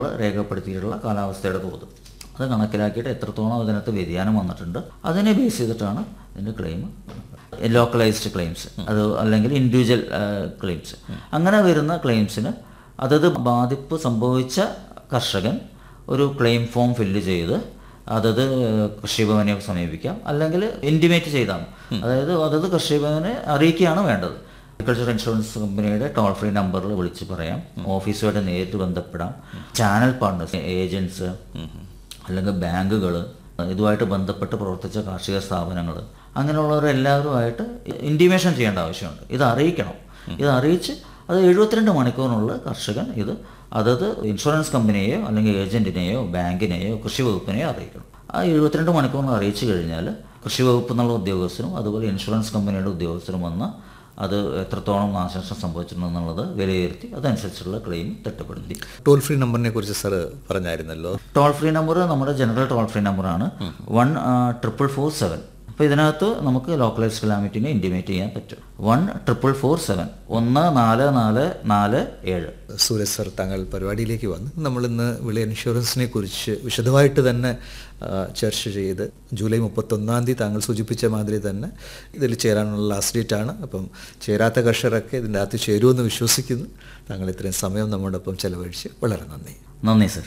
രേഖപ്പെടുത്തിയിട്ടുള്ള കാലാവസ്ഥയുടെ തോത് അത് കണക്കിലാക്കിയിട്ട് എത്രത്തോളം അതിനകത്ത് വ്യതിയാനം വന്നിട്ടുണ്ട് അതിനെ ബേസ് ചെയ്തിട്ടാണ് ഇതിൻ്റെ ക്ലെയിം ലോക്കലൈസ്ഡ് ക്ലെയിംസ് അത് അല്ലെങ്കിൽ ഇൻഡിവിജ്വൽ ക്ലെയിംസ് അങ്ങനെ വരുന്ന ക്ലെയിംസിന് അതത് ബാധിപ്പ് സംഭവിച്ച കർഷകൻ ഒരു ക്ലെയിം ഫോം ഫില്ല് ചെയ്ത് അതത് കൃഷിഭവനെ സമീപിക്കാം അല്ലെങ്കിൽ ഇൻറ്റിമേറ്റ് ചെയ്താൽ മതി. അതായത് അതത് കൃഷിഭവനെ അറിയിക്കുകയാണ് വേണ്ടത് agriculture insurance company toll free നമ്പറിൽ വിളിച്ച് പറയാം ഓഫീസുമായിട്ട് നേരിട്ട് ബന്ധപ്പെടാം ചാനൽ പാർട്ട്നേഴ്സ് ഏജൻസ് അല്ലെങ്കിൽ ബാങ്കുകൾ ഇതുമായിട്ട് ബന്ധപ്പെട്ട് പ്രവർത്തിച്ച കാർഷിക സ്ഥാപനങ്ങൾ അങ്ങനെയുള്ളവരെല്ലാവരുമായിട്ട് ഇൻറ്റിമേഷൻ ചെയ്യേണ്ട ആവശ്യമുണ്ട് ഇത് അറിയിക്കണം ഇത് അറിയിച്ച് അത് എഴുപത്തിരണ്ട് മണിക്കൂറിനുള്ളിൽ കർഷകൻ ഇത് അതത് ഇൻഷുറൻസ് കമ്പനിയെയോ അല്ലെങ്കിൽ ഏജന്റിനെയോ ബാങ്കിനെയോ കൃഷി വകുപ്പിനെയോ അറിയിക്കണം ആ എഴുപത്തിരണ്ട് മണിക്കൂറിന് അറിയിച്ചു കഴിഞ്ഞാൽ കൃഷി വകുപ്പ് എന്നുള്ള ഉദ്യോഗസ്ഥരും അതുപോലെ ഇൻഷുറൻസ് കമ്പനിയുടെ ഉദ്യോഗസ്ഥരും വന്ന് അത് എത്രത്തോളം നാശനഷ്ടം സംഭവിച്ചിട്ടുണ്ടെന്നുള്ളത് വിലയിരുത്തി അതനുസരിച്ചുള്ള ക്ലെയിം തിട്ടപ്പെടുത്തി ടോൾ ഫ്രീ നമ്പറിനെ കുറിച്ച് സാർ പറഞ്ഞായിരുന്നല്ലോ ടോൾ ഫ്രീ നമ്പർ നമ്മുടെ ജനറൽ ടോൾ ഫ്രീ നമ്പറാണ് വൺ ട്രിപ്പിൾ ഫോർ സെവൻ അപ്പോൾ ഇതിനകത്ത് നമുക്ക് ലോക്കലൈസ് കലാമിറ്റിനെ ഇൻറ്റിമേറ്റ് ചെയ്യാൻ പറ്റും വൺ ട്രിപ്പിൾ ഫോർ സെവൻ ഒന്ന് നാല് നാല് നാല് ഏഴ് സൂരജ് സർ താങ്കൾ പരിപാടിയിലേക്ക് വന്ന് നമ്മളിന്ന് വിള ഇൻഷുറൻസിനെ കുറിച്ച് വിശദമായിട്ട് തന്നെ ആ, ചർച്ച ചെയ്ത് ജൂലൈ മുപ്പത്തൊന്നാം തീയതി താങ്കൾ സൂചിപ്പിച്ച മാതിരി തന്നെ ഇതിൽ ചേരാനുള്ള ലാസ്റ്റ് ഡേറ്റ് ആണ് അപ്പം ചേരാത്ത കർഷകരൊക്കെ ഇതിൻ്റെ അകത്ത് ചേരുമെന്ന് വിശ്വസിക്കുന്നു താങ്കൾ ഇത്രയും സമയം നമ്മോടൊപ്പം ചെലവഴിച്ച് വളരെ നന്ദി നന്ദി സർ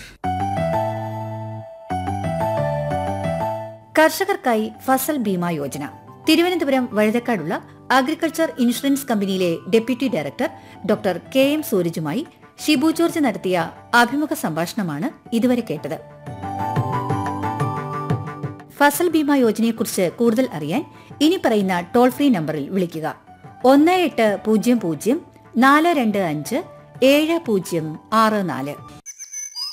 കർഷകർക്കായി ഫസൽ ബീമ യോജന തിരുവനന്തപുരം വഴുതക്കാടുള്ള അഗ്രികൾച്ചർ ഇൻഷുറൻസ് കമ്പനിയിലെ deputy director doctor K M സൂരജുമായി ഷിബു ജോർജ് നടത്തിയ അഭിമുഖ സംഭാഷണമാണ് ഇതുവരെ കേട്ടത് ഫസൽ ബീമ യോജനയെക്കുറിച്ച് കൂടുതൽ അറിയാൻ ഇനി പറയുന്ന ടോൾ ഫ്രീ നമ്പറിൽ വിളിക്കുക ഒന്ന് എട്ട് പൂജ്യം പൂജ്യം നാല് രണ്ട് അഞ്ച് ഏഴ് പൂജ്യം ആറ് നാല്